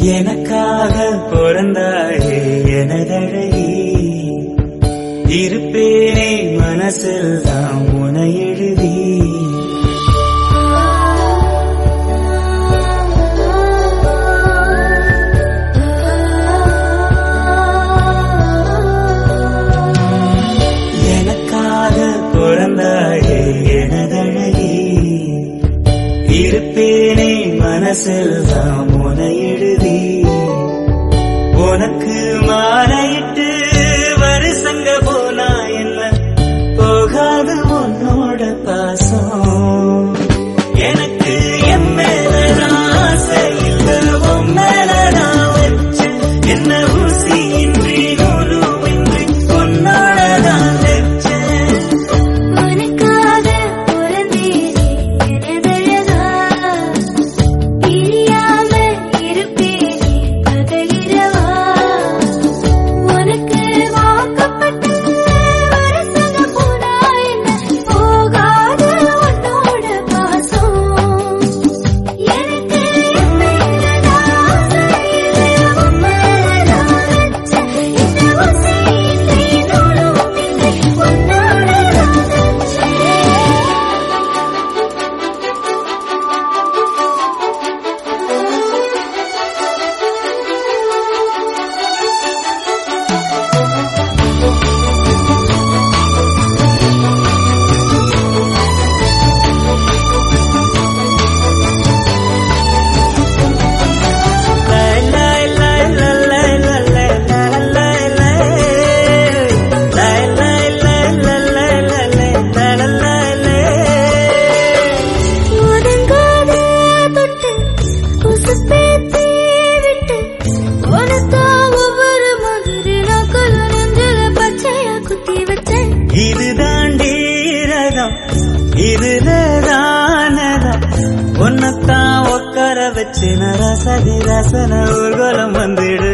எனக்காக பிறந்தாயே எனதழகி இருப்பேனே மனசில் தான் உன எழுதி எனக்காக பிறந்தாயே எனதழகி இருப்பேனே மனசில் தான் உன எழுதி உனக்கு மாலையிட்டு வருஷங்க போனா என்ன போகாது உன்னோட பாசம் எனக்கு என் மேல நான் ஆசை இல்ல உன் மேல நான் வச்சு என்ன ஊசி இன்றி நூலுமின்றி உன்னோட நான் வச்சேன் உனக்காக பிறந்தேனே எனதழகா பிரியாம இருப்பேனே பகலிரவா உனக்கு வாக்கப்பட்ட வருஷங்க போனா என்ன போகாத உன்னோட பாசம் எனக்கு என் மேல ஆசை இல்லை உன் மேல நான் வச்ச இந்த ஊசி இல்லை நூலும் இல்லை உன்னோட நான் வச்சேன் ஒதுங்காத தொட்டு உசுப்பேத்தி விட்டு உனக்கா ஒவ்வொரு மாதிரி நக்கல நெஞ்சில பச்சையா குத்தி வச்சேன் இதுதாண்டி ரகம் இதுல தானதம் உன்னத்தான் உட்கார வச்சு ரசதி ரசன ஊர்வலம் வந்துடு